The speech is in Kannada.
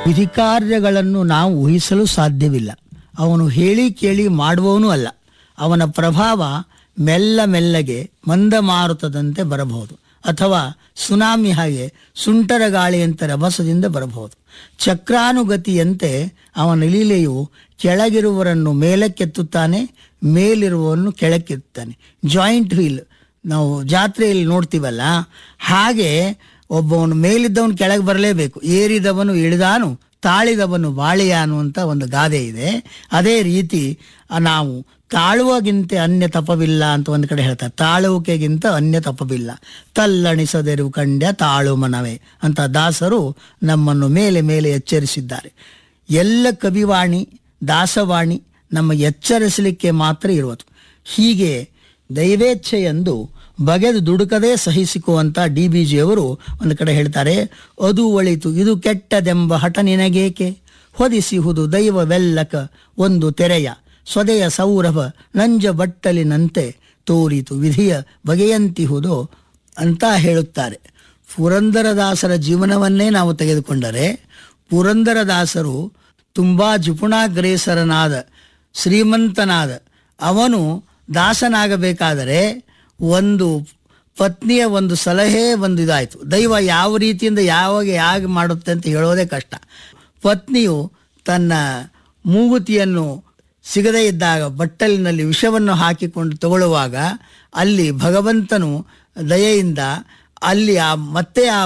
ವಿಧಿ ಕಾರ್ಯಗಳನ್ನು ನಾವು ಊಹಿಸಲು ಸಾಧ್ಯವಿಲ್ಲ ಅವನು ಹೇಳಿ ಕೇಳಿ ಮಾಡುವವನೂ ಅಲ್ಲ ಅವನ ಪ್ರಭಾವ ಮೆಲ್ಲ ಮೆಲ್ಲಗೆ ಮಂದ ಮಾರುತದಂತೆ ಬರಬಹುದು ಅಥವಾ ಸುನಾಮಿ ಹಾಗೆ ಸುಂಟರ ಗಾಳಿಯಂತೆ ರಭಸದಿಂದ ಬರಬಹುದು ಚಕ್ರಾನುಗತಿಯಂತೆ ಅವನ ಲೀಲೆಯು ಕೆಳಗಿರುವವರನ್ನು ಮೇಲಕ್ಕೆತ್ತುತ್ತಾನೆ ಮೇಲಿರುವವರನ್ನು ಕೆಳಕ್ಕೆತ್ತಾನೆ ಜಾಯಿಂಟ್ ವೀಲ್ ನಾವು ಜಾತ್ರೆಯಲ್ಲಿ ನೋಡ್ತೀವಲ್ಲ ಹಾಗೆ ಒಬ್ಬವನು ಮೇಲಿದ್ದವನು ಕೆಳಗೆ ಬರಲೇಬೇಕು ಏರಿದವನು ಇಳಿದಾನು ತಾಳಿದವನು ಬಾಳಿಯಾನು ಅಂತ ಒಂದು ಗಾದೆ ಇದೆ ಅದೇ ರೀತಿ ಆ ನಾವು ತಾಳುವಗಿಂತ ಅನ್ಯ ತಪವಿಲ್ಲ ಅಂತ ಒಂದು ಕಡೆ ಹೇಳ್ತಾರೆ ತಾಳುವಿಕೆಗಿಂತ ಅನ್ಯ ತಪವಿಲ್ಲ ತಲ್ಲಣಿಸದೆರು ಕಂಡ್ಯ ತಾಳು ಮನವೇ ಅಂತ ದಾಸರು ನಮ್ಮನ್ನು ಮೇಲೆ ಮೇಲೆ ಎಚ್ಚರಿಸಿದ್ದಾರೆ ಎಲ್ಲ ಕವಿವಾಣಿ ದಾಸವಾಣಿ ನಮ್ಮ ಎಚ್ಚರಿಸಲಿಕ್ಕೆ ಮಾತ್ರ ಇರುವುದು ಹೀಗೆ ದೈವೇಚ್ಛೆಯೆಂದು ಬಗೆದು ದುಡುಕದೇ ಸಹಿಸಿಕುವಂತ ಡಿ ಬಿ ಜಿಯವರು ಒಂದು ಕಡೆ ಹೇಳ್ತಾರೆ ಅದು ಒಳಿತು ಇದು ಕೆಟ್ಟದೆಂಬ ಹಠ ನಿನಗೇಕೆ ಹೊದಿಸಿಹುದು ದೈವವೆಲ್ಲಕ ಒಂದು ತೆರೆಯ ಸ್ವದೆಯ ಸೌರಭ ನಂಜ ಬಟ್ಟಲಿನಂತೆ ತೋರಿತು ವಿಧಿಯ ಬಗೆಯಂತಿಹುದು ಅಂತ ಹೇಳುತ್ತಾರೆ ಪುರಂದರದಾಸರ ಜೀವನವನ್ನೇ ನಾವು ತೆಗೆದುಕೊಂಡರೆ ಪುರಂದರದಾಸರು ತುಂಬಾ ಜುಪುಣಾಗ್ರೇಸರನಾದ ಶ್ರೀಮಂತನಾದ ಅವನು ದಾಸನಾಗಬೇಕಾದರೆ ಒಂದು ಪತ್ನಿಯ ಒಂದು ಸಲಹೆ ಒಂದು ಇದಾಯಿತು ದೈವ ಯಾವ ರೀತಿಯಿಂದ ಯಾವಾಗ ಯಾಕೆ ಮಾಡುತ್ತೆ ಅಂತ ಹೇಳೋದೇ ಕಷ್ಟ ಪತ್ನಿಯು ತನ್ನ ಮೂಗುತಿಯನ್ನು ಸಿಗದೇ ಇದ್ದಾಗ ಬಟ್ಟಲಿನಲ್ಲಿ ವಿಷವನ್ನು ಹಾಕಿಕೊಂಡು ತಗೊಳ್ಳುವಾಗ ಅಲ್ಲಿ ಭಗವಂತನು ದಯೆಯಿಂದ ಅಲ್ಲಿ ಆ ಮತ್ತೆ ಆ